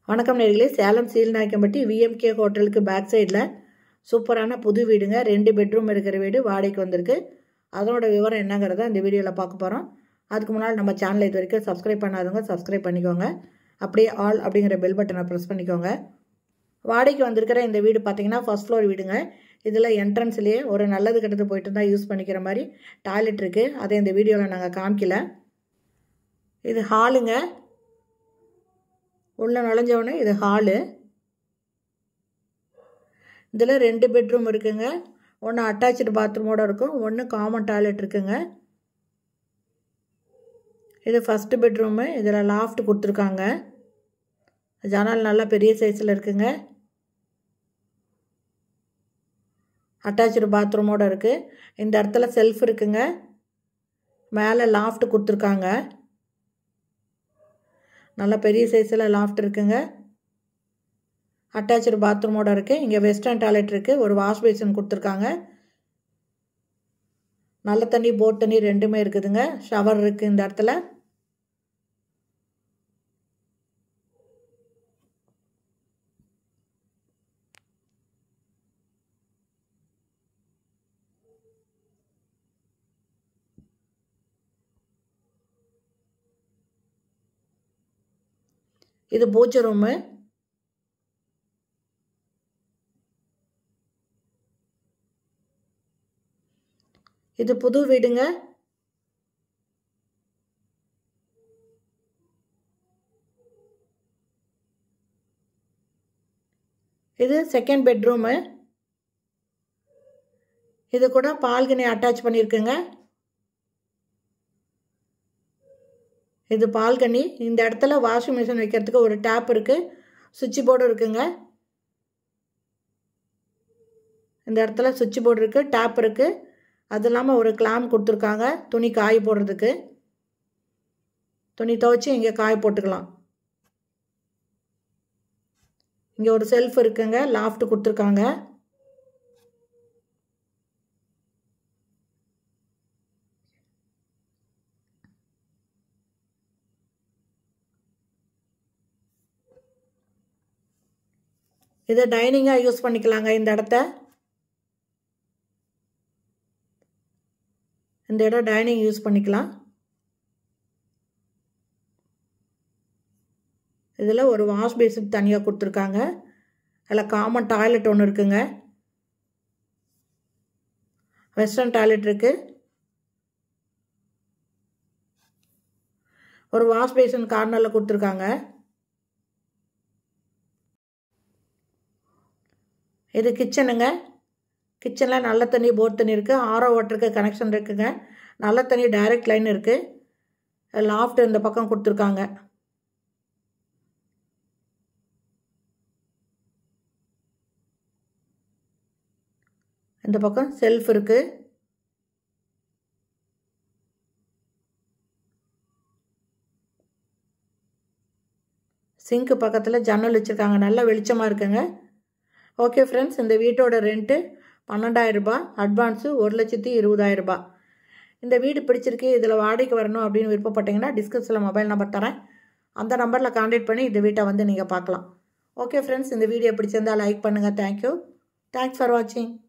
வணக்கம் நேர்களே சேலம் சீல்நாயக்கம்பட்டி விஎம்கே ஹோட்டலுக்கு பேக் சைடில் சூப்பரான புது வீடுங்க ரெண்டு பெட்ரூம் இருக்கிற வீடு வாடகைக்கு வந்திருக்கு அதனோட விவரம் என்னங்கிறத இந்த வீடியோவில் பார்க்க போகிறோம் அதுக்கு முன்னால் நம்ம சேனலை இது வரைக்கும் சப்ஸ்கிரைப் பண்ணாதவங்க சப்ஸ்கிரைப் பண்ணிக்கோங்க அப்படியே ஆல் அப்படிங்கிற பெல் பட்டனை ப்ரெஸ் பண்ணிக்கோங்க வாடகைக்கு வந்திருக்கிற இந்த வீடு பார்த்தீங்கன்னா ஃபர்ஸ்ட் ஃப்ளோர் வீடுங்க இதில் என்ட்ரன்ஸ்லேயே ஒரு நல்லது கெட்டது போயிட்டு தான் யூஸ் பண்ணிக்கிற மாதிரி டாய்லெட் இருக்குது அதை இந்த வீடியோவில் நாங்கள் காமிக்கல இது ஹாலுங்க உள்ளே நுழைஞ்சவொடனே இது ஹாலு இதில் ரெண்டு பெட்ரூம் இருக்குங்க ஒன்று அட்டாச்சு பாத்ரூமோடு இருக்கும் ஒன்று காமன் டாய்லெட் இருக்குங்க இது ஃபஸ்ட்டு பெட்ரூமு இதில் லாஃப்ட் கொடுத்துருக்காங்க ஜன்னல் நல்லா பெரிய சைஸில் இருக்குங்க அட்டாச்சு பாத்ரூமோடு இருக்குது இந்த இடத்துல செல்ஃப் இருக்குங்க மேலே லாஃப்ட் கொடுத்துருக்காங்க நல்லா பெரிய சைஸில் லாஃப்ட் இருக்குங்க அட்டாச்சு பாத்ரூமோட இருக்குது இங்கே வெஸ்டர்ன் டாய்லெட் இருக்குது ஒரு வாஷ் பேசின் கொடுத்துருக்காங்க நல்ல தண்ணி போட் தண்ணி ரெண்டுமே இருக்குதுங்க ஷவர் இருக்குது இந்த இடத்துல இது பூஜை ரூமு இது புது வீடுங்க இது செகண்ட் பெட்ரூமு இது கூட பால்கனி அட்டாச் பண்ணியிருக்குங்க இது பால்கனி இந்த இடத்துல வாஷிங் மிஷின் வைக்கிறதுக்கு ஒரு டேப் இருக்குது சுவிட்ச் போர்டு இருக்குங்க இந்த இடத்துல சுவிட்ச் போர்டு இருக்குது டேப் இருக்குது அது இல்லாமல் ஒரு கிளாம் கொடுத்துருக்காங்க துணி காய போடுறதுக்கு துணி துவைச்சி இங்கே காய போட்டுக்கலாம் இங்கே ஒரு செல்ஃப் இருக்குங்க லாஃப்ட் கொடுத்துருக்காங்க இதை டைனிங்காக யூஸ் பண்ணிக்கலாங்க இந்த இடத்த இந்த இடம் டைனிங் யூஸ் பண்ணிக்கலாம் இதில் ஒரு வாஷ் பேசின் தனியாக கொடுத்துருக்காங்க அதில் காமன் டாய்லெட் ஒன்று இருக்குங்க வெஸ்டர்ன் டாய்லெட் இருக்குது ஒரு வாஷ் பேசின் கார்னரில் கொடுத்துருக்காங்க இது கிச்சனுங்க கிச்சனில் நல்ல தண்ணி போர் தண்ணி இருக்குது ஆரோ வாட்டருக்கு கனெக்ஷன் இருக்குங்க நல்ல தண்ணி டைரக்ட் லைன் இருக்குது லாஃப்ட் இந்த பக்கம் கொடுத்துருக்காங்க இந்த பக்கம் செல்ஃப் இருக்குது சிங்க்கு பக்கத்தில் ஜன்னல் வச்சுருக்காங்க நல்லா வெளிச்சமாக இருக்குங்க ஓகே ஃப்ரெண்ட்ஸ் இந்த வீட்டோட ரெண்ட்டு பன்னெண்டாயிரரூபா அட்வான்ஸு ஒரு லட்சத்தி இருபதாயிரரூபா இந்த வீடு பிடிச்சிருக்கு இதில் வாடகைக்கு வரணும் அப்படின்னு விருப்பப்பட்டீங்கன்னா டிஸ்கிரிப்ஷனில் மொபைல் நம்பர் தரேன் அந்த நம்பரில் காண்டாக்ட் பண்ணி இந்த வீட்டை வந்து நீங்கள் பார்க்கலாம் ஓகே ஃப்ரெண்ட்ஸ் இந்த வீடியோ பிடிச்சிருந்தால் லைக் பண்ணுங்கள் தேங்க்யூ தேங்க்ஸ் ஃபார் வாட்சிங்